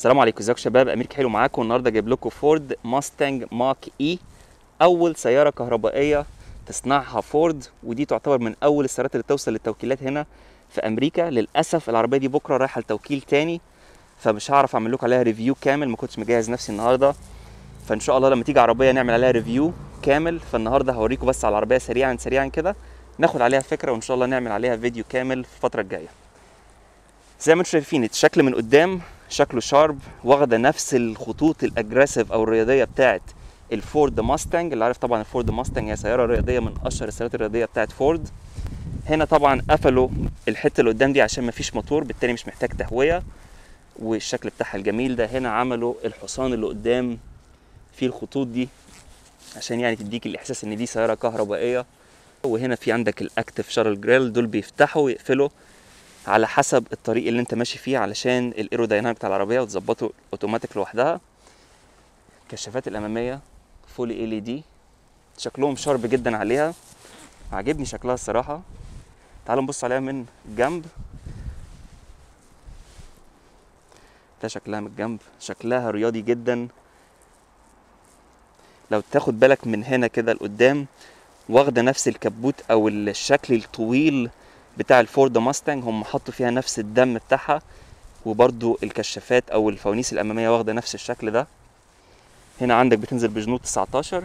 السلام عليكم ازيكم شباب امير حلو معاكم النهارده جايب لكم فورد ماستنج ماك اي اول سياره كهربائيه تصنعها فورد ودي تعتبر من اول السيارات اللي توصل للتوكيلات هنا في امريكا للاسف العربيه دي بكره رايحه لتوكيل تاني فمش هعرف اعمل لكم عليها ريفيو كامل ما كنتش مجهز نفسي النهارده فان شاء الله لما تيجي عربيه نعمل عليها ريفيو كامل فالنهارده هوريكم بس على العربيه سريعا سريعا كده ناخد عليها فكره وان شاء الله نعمل عليها فيديو كامل في الفتره الجايه زي ما انتم شايفين الشكل من قدام شكله شارب واخده نفس الخطوط الاجريسيف او الرياضيه بتاعه الفورد ماستنج اللي عارف طبعا الفورد ماستنج هي سياره رياضيه من اشهر السيارات الرياضيه بتاعه فورد هنا طبعا قفلوا الحته اللي قدام دي عشان ما فيش موتور بالتالي مش محتاج تهويه والشكل بتاعها الجميل ده هنا عملوا الحصان اللي قدام فيه الخطوط دي عشان يعني تديك الاحساس ان دي سياره كهربائيه وهنا في عندك الاكتف شارل جريل دول بيفتحوا ويقفلوا على حسب الطريق اللي انت ماشي فيه علشان الايرودايناميك بتاع العربيه وتظبطه اوتوماتيك لوحدها الكشافات الاماميه فولي ال دي شكلهم شارب جدا عليها عاجبني شكلها الصراحه تعالوا نبص عليها من جنب ده شكلها من الجنب شكلها رياضي جدا لو تاخد بالك من هنا كده لقدام واخده نفس الكبوت او الشكل الطويل بتاع الفورد ماستنج هم حطوا فيها نفس الدم بتاعها وبرضو الكشافات او الفوانيس الاماميه واخده نفس الشكل ده هنا عندك بتنزل بجنود 19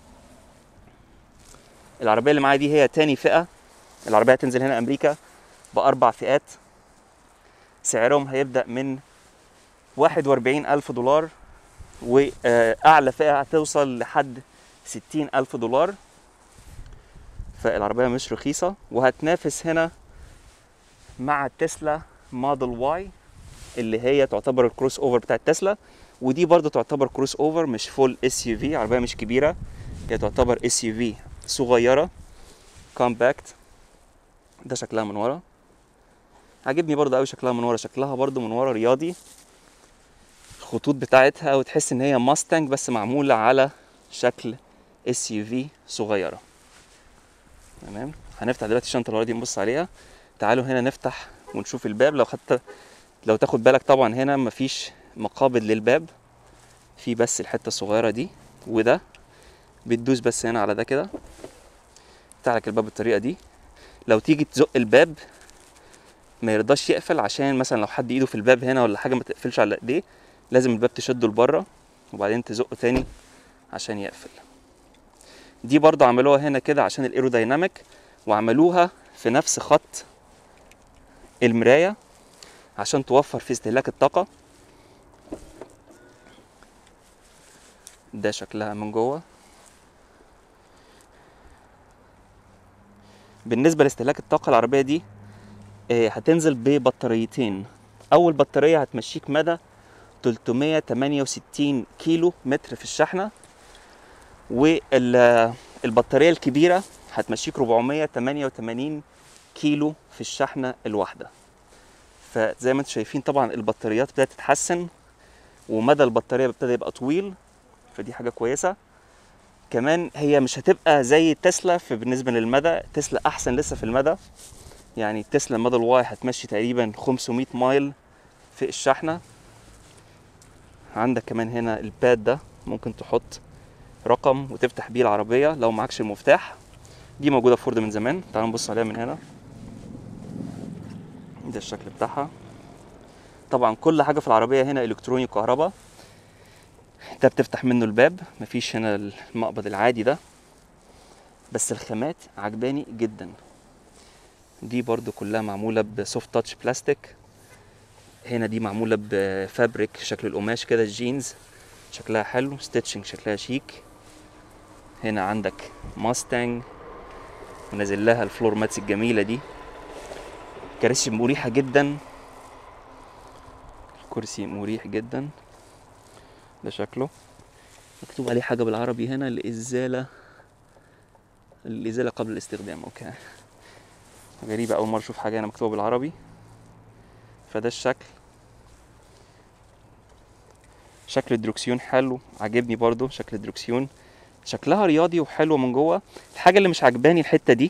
العربيه اللي معايا دي هي تاني فئه العربيه هتنزل هنا امريكا باربع فئات سعرهم هيبدا من 41 ألف دولار وأعلى فئة هتوصل لحد 60 ألف دولار فالعربية مش رخيصة وهتنافس هنا مع تسلا موديل واي اللي هي تعتبر الكروس اوفر بتاع تسلا ودي برضه تعتبر كروس اوفر مش فول اس يو في عربية مش كبيرة هي تعتبر اس يو في صغيرة كومباكت ده شكلها من ورا عجبني برضه قوي شكلها من ورا شكلها برضه من ورا رياضي الخطوط بتاعتها وتحس ان هي ماستنج بس معمولة على شكل اس يو في صغيرة تمام هنفتح دلوقتي الشنطة اللي ورا دي نبص عليها تعالوا هنا نفتح ونشوف الباب لو خدت لو تاخد بالك طبعا هنا مفيش مقابض للباب في بس الحتة الصغيرة دي وده بتدوس بس هنا على ده كده يفتح لك الباب بالطريقة دي لو تيجي تزق الباب ما يرضاش يقفل عشان مثلا لو حد ايده في الباب هنا ولا حاجه ما تقفلش على ايديه لازم الباب تشده لبره وبعدين تزقه تاني عشان يقفل دي برضه عملوها هنا كده عشان الايرودايناميك وعملوها في نفس خط المرايه عشان توفر في استهلاك الطاقه ده شكلها من جوه بالنسبه لاستهلاك الطاقه العربيه دي هتنزل ببطاريتين اول بطاريه هتمشيك مدى 368 كيلو متر في الشحنه والبطاريه الكبيره هتمشيك 488 كيلو في الشحنه الواحده فزي ما انتم شايفين طبعا البطاريات بدات تتحسن ومدى البطاريه ابتدى يبقى طويل فدي حاجه كويسه كمان هي مش هتبقى زي تسلا في بالنسبه للمدى تسلا احسن لسه في المدى يعني تسلا موديل واي هتمشي تقريبا 500 مايل في الشحنة عندك كمان هنا الباد ده ممكن تحط رقم وتفتح بيه العربية لو معكش المفتاح دي موجودة في فورد من زمان تعالوا نبص عليها من هنا ده الشكل بتاعها طبعا كل حاجة في العربية هنا الكتروني وكهرباء ده بتفتح منه الباب مفيش هنا المقبض العادي ده بس الخامات عجباني جدا دي برضو كلها معمولة بسوفت تاتش بلاستيك هنا دي معمولة بفابريك شكل القماش كده الجينز شكلها حلو ستيتشنج شكلها شيك هنا عندك ماستنج ونازل لها الفلور ماتس الجميلة دي كراسي مريحة جدا الكرسي مريح جدا ده شكله مكتوب عليه حاجة بالعربي هنا الإزالة الإزالة قبل الاستخدام أوكي غريبة أول مرة أشوف حاجة هنا مكتوبة بالعربي فده الشكل شكل الدروكسيون حلو عاجبني برضو شكل الدروكسيون شكلها رياضي وحلو من جوه الحاجة اللي مش عجباني الحتة دي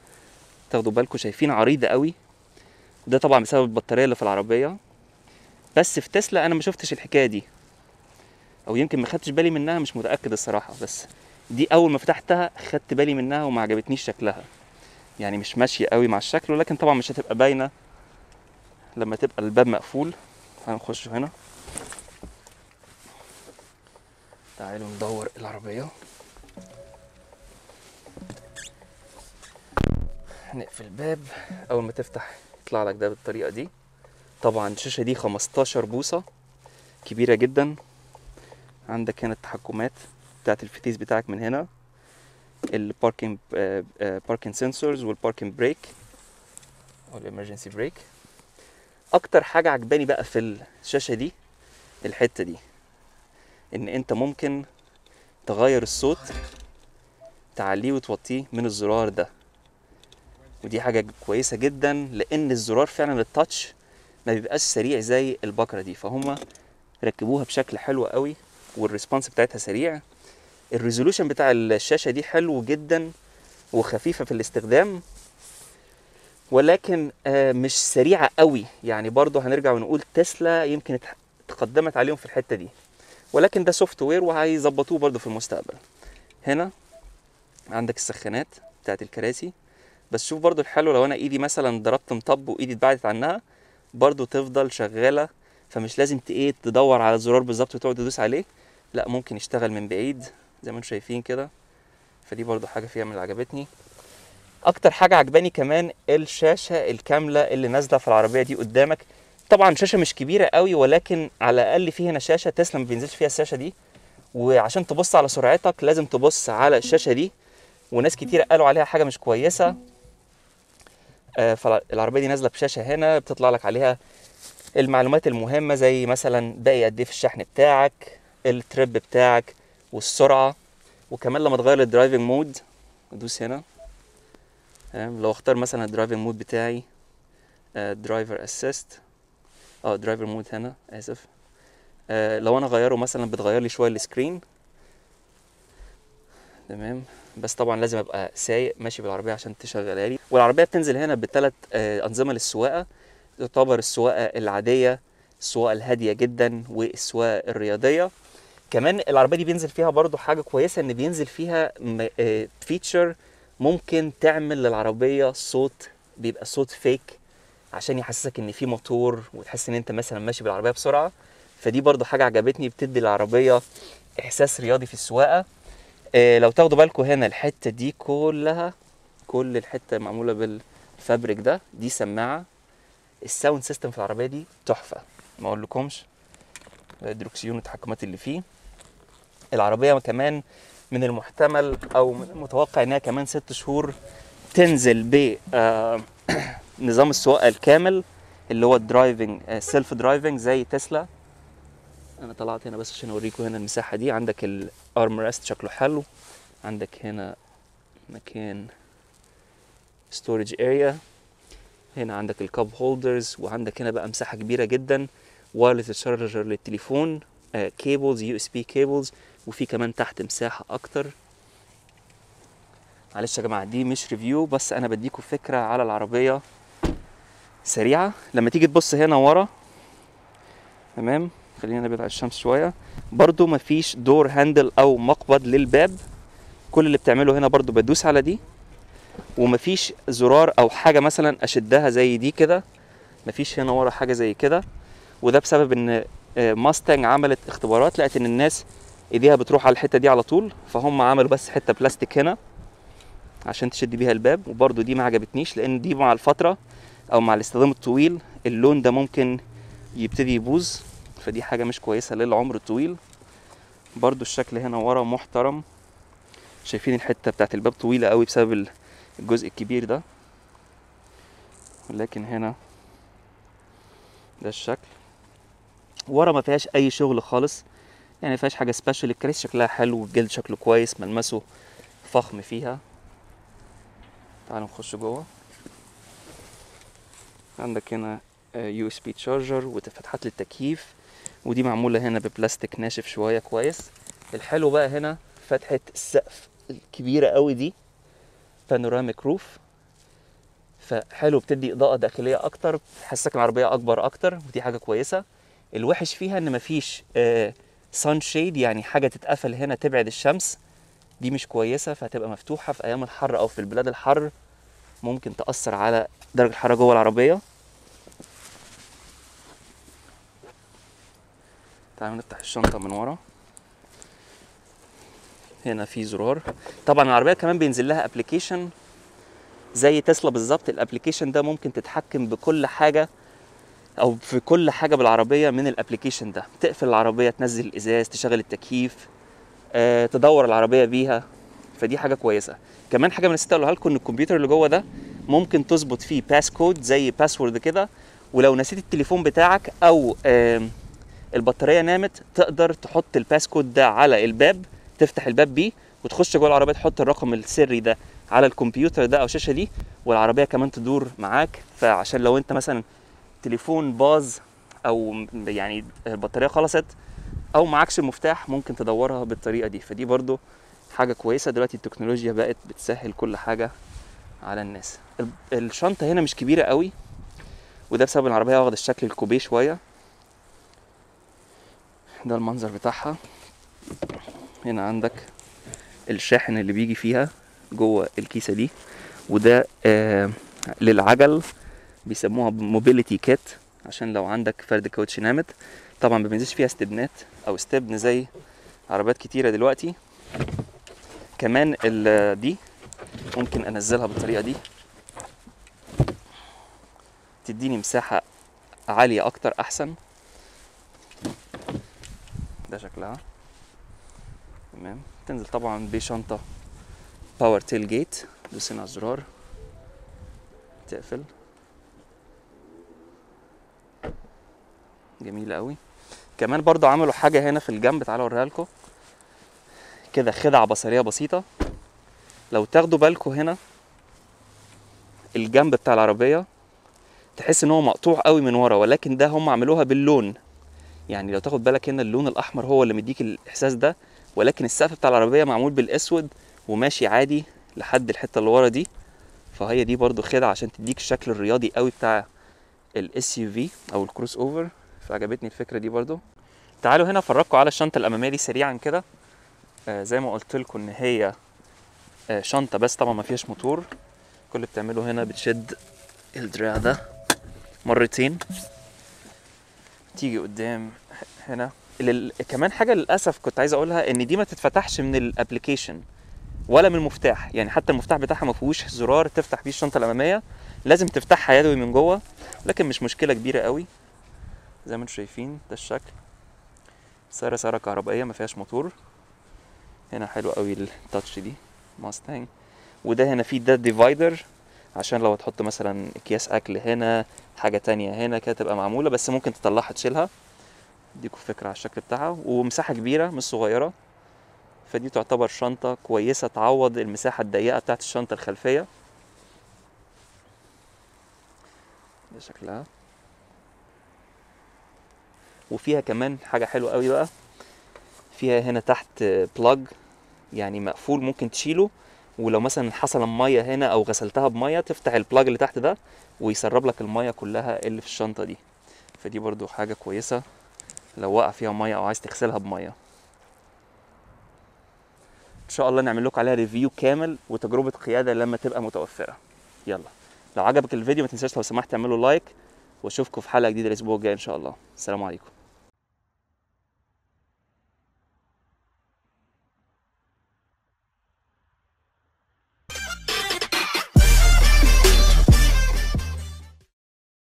تاخدوا بالكم شايفين عريضة قوي ده طبعا بسبب البطارية اللي في العربية بس في تسلا انا ما شفتش الحكايه دي او يمكن ما خدتش بالي منها مش متاكد الصراحه بس دي اول ما فتحتها خدت بالي منها وما عجبتنيش شكلها يعني مش ماشيه قوي مع الشكل ولكن طبعا مش هتبقى باينه لما تبقى الباب مقفول هنخش هنا تعالوا ندور العربيه نقفل الباب اول ما تفتح يطلع لك ده بالطريقه دي طبعا الشاشه دي 15 بوصه كبيره جدا عندك هنا التحكمات بتاعت الفتيس بتاعك من هنا الباركينج باركينج سنسورز والباركينج بريك او الامرجنسي بريك اكتر حاجه عجباني بقى في الشاشه دي الحته دي ان انت ممكن تغير الصوت تعليه وتوطيه من الزرار ده ودي حاجه كويسه جدا لان الزرار فعلا التاتش ما بيبقاش سريع زي البكره دي فهم ركبوها بشكل حلو قوي والريسبونس بتاعتها سريع الريزولوشن بتاع الشاشه دي حلو جدا وخفيفه في الاستخدام ولكن آه، مش سريعه قوي يعني برضه هنرجع ونقول تسلا يمكن ات- تقدمت عليهم في الحته دي ولكن ده سوفت وير وهيظبطوه برضه في المستقبل هنا عندك السخانات بتاعت الكراسي بس شوف برضو الحلو لو انا ايدي مثلا ضربت مطب وايدي اتبعدت عنها برضو تفضل شغاله فمش لازم ت- ايه تدور على الزرار بالظبط وتقعد تدوس عليه لا ممكن يشتغل من بعيد زي ما انتم شايفين كده فدي برضو حاجه فيها من اللي عجبتني اكتر حاجه عجباني كمان الشاشه الكامله اللي نازله في العربيه دي قدامك طبعا شاشه مش كبيره قوي ولكن على الاقل في هنا شاشه تسلا ما بينزلش فيها الشاشه دي وعشان تبص على سرعتك لازم تبص على الشاشه دي وناس كتير قالوا عليها حاجه مش كويسه آه، فالعربيه دي نازله بشاشه هنا بتطلع لك عليها المعلومات المهمه زي مثلا باقي قد ايه في الشحن بتاعك التريب بتاعك والسرعه وكمان لما تغير الدرايفنج مود ادوس هنا تمام لو اختار مثلا الدرايفنج مود بتاعي درايفر اسيست اه درايفر مود هنا اسف آه لو انا غيره مثلا بتغير لي شويه السكرين تمام بس طبعا لازم ابقى سايق ماشي بالعربيه عشان تشغلها لي والعربيه بتنزل هنا بثلاث انظمه للسواقه تعتبر السواقه العاديه السواقه الهاديه جدا والسواقه الرياضيه كمان العربيه دي بينزل فيها برضو حاجه كويسه ان بينزل فيها فيتشر ممكن تعمل للعربيه صوت بيبقى صوت فيك عشان يحسسك ان في موتور وتحس ان انت مثلا ماشي بالعربيه بسرعه فدي برضو حاجه عجبتني بتدي العربيه احساس رياضي في السواقه آه، لو تاخدوا بالكم هنا الحته دي كلها كل الحته معموله بالفابريك ده دي سماعه الساوند سيستم في العربيه دي تحفه ما اقولكمش الدروكسيون والتحكمات اللي فيه العربيه كمان من المحتمل او من المتوقع انها كمان ست شهور تنزل ب آه، نظام السواقه الكامل اللي هو الدرايفنج سيلف درايفنج زي تسلا انا طلعت هنا بس عشان اوريكم هنا المساحه دي عندك الارم ريست شكله حلو عندك هنا مكان ستورج اريا هنا عندك الكاب هولدرز وعندك هنا بقى مساحه كبيره جدا وايرلس تشارجر للتليفون كيبلز يو اس بي كيبلز وفي كمان تحت مساحه اكتر معلش يا جماعه دي مش ريفيو بس انا بديكم فكره على العربيه سريعه لما تيجي تبص هنا ورا تمام خلينا نبعد عن الشمس شويه برضو مفيش دور هاندل او مقبض للباب كل اللي بتعمله هنا برضو بدوس على دي ومفيش زرار او حاجه مثلا اشدها زي دي كده مفيش هنا ورا حاجه زي كده وده بسبب ان آه، ماستنج عملت اختبارات لقت ان الناس ايديها بتروح على الحته دي على طول فهم عملوا بس حته بلاستيك هنا عشان تشد بيها الباب وبرضو دي ما عجبتنيش لان دي مع الفتره او مع الاستخدام الطويل اللون ده ممكن يبتدي يبوظ فدي حاجه مش كويسه للعمر الطويل برضو الشكل هنا ورا محترم شايفين الحته بتاعت الباب طويله قوي بسبب ال- الجزء الكبير ده ولكن هنا ده الشكل ورا ما فيهاش اي شغل خالص يعني ما فيهاش حاجه سبيشال الكراسي شكلها حلو والجلد شكله كويس ملمسه فخم فيها تعالوا نخش جوه عندك هنا يو اس بي تشارجر وفتحات للتكييف ودي معموله هنا ببلاستيك ناشف شويه كويس الحلو بقى هنا فتحه السقف الكبيره قوي دي بانوراميك روف فحلو بتدي اضاءه داخليه اكتر تحسسك العربيه اكبر اكتر ودي حاجه كويسه الوحش فيها ان مفيش سان شيد يعني حاجه تتقفل هنا تبعد الشمس دي مش كويسه فهتبقى مفتوحه في ايام الحر او في البلاد الحر ممكن تاثر على درجه الحراره جوه العربيه تعالوا نفتح الشنطه من ورا هنا في زرار طبعا العربيه كمان بينزل لها ابلكيشن زي تسلا بالظبط الابلكيشن ده ممكن تتحكم بكل حاجه او في كل حاجه بالعربيه من الابلكيشن ده تقفل العربيه تنزل الازاز تشغل التكييف آه، تدور العربيه بيها فدي حاجه كويسه كمان حاجه من نسيت اقولها لكم ان الكمبيوتر اللي جوه ده ممكن تظبط فيه باس كود زي باسورد كده ولو نسيت التليفون بتاعك او آم، البطاريه نامت تقدر تحط الباس كود ده على الباب تفتح الباب بيه وتخش جوه العربيه تحط الرقم السري ده على الكمبيوتر ده او الشاشه دي والعربيه كمان تدور معاك فعشان لو انت مثلا تليفون باظ او م- يعني البطاريه خلصت او معكش المفتاح ممكن تدورها بالطريقه دي فدي برضو حاجه كويسه دلوقتي التكنولوجيا بقت بتسهل كل حاجه على الناس ال- الشنطه هنا مش كبيره قوي وده بسبب العربيه واخده الشكل الكوبيه شويه ده المنظر بتاعها هنا عندك الشاحن اللي بيجي فيها جوه الكيسه دي وده آه للعجل بيسموها موبيليتي كيت عشان لو عندك فرد كاوتش نامت طبعا ما بينزلش فيها استبنات او استبن زي عربيات كتيره دلوقتي كمان ال- دي ممكن انزلها بالطريقه دي تديني مساحه عاليه اكتر احسن ده شكلها تمام تنزل طبعا بشنطه باور تيل جيت دوس هنا على الزرار تقفل جميلة قوي كمان برضو عملوا حاجة هنا في الجنب تعالوا اوريها لكم كده خدعة بصرية بسيطة لو تاخدوا بالكم هنا الجنب بتاع العربية تحس ان هو مقطوع قوي من ورا ولكن ده هم عملوها باللون يعني لو تاخد بالك هنا اللون الاحمر هو اللي مديك الاحساس ده ولكن السقف بتاع العربية معمول بالاسود وماشي عادي لحد الحتة اللي ورا دي فهي دي برضو خدعة عشان تديك الشكل الرياضي قوي بتاع الاس يو في او الكروس اوفر فعجبتني الفكره دي برضو تعالوا هنا افرجكم على الشنطه الاماميه دي سريعا كده آه زي ما قلت لكم ان هي آه شنطه بس طبعا ما فيهاش موتور كل اللي بتعمله هنا بتشد الدراع ده مرتين تيجي قدام هنا لل... كمان حاجه للاسف كنت عايز اقولها ان دي ما تتفتحش من الابلكيشن ولا من المفتاح يعني حتى المفتاح بتاعها ما فيهوش زرار تفتح بيه الشنطه الاماميه لازم تفتحها يدوي من جوه لكن مش مشكله كبيره قوي زي ما انتم شايفين ده الشكل سيارة سيارة كهربائية ما فيهاش موتور هنا حلو قوي التاتش دي ماستنج وده هنا فيه ده ديفايدر عشان لو تحط مثلا اكياس اكل هنا حاجة تانية هنا كده تبقى معمولة بس ممكن تطلعها تشيلها اديكوا فكرة على الشكل بتاعها ومساحة كبيرة مش صغيرة فدي تعتبر شنطة كويسة تعوض المساحة الضيقة بتاعت الشنطة الخلفية ده شكلها وفيها كمان حاجة حلوة قوي بقى فيها هنا تحت بلاج يعني مقفول ممكن تشيله ولو مثلا حصل ميه هنا او غسلتها بميه تفتح البلاج اللي تحت ده ويسرب لك الميه كلها اللي في الشنطه دي فدي برضو حاجه كويسه لو وقع فيها ميه او عايز تغسلها بميه ان شاء الله نعمل لكم عليها ريفيو كامل وتجربه قياده لما تبقى متوفره يلا لو عجبك الفيديو ما تنساش لو سمحت تعملوا لايك واشوفكم في حلقه جديده الاسبوع الجاي ان شاء الله السلام عليكم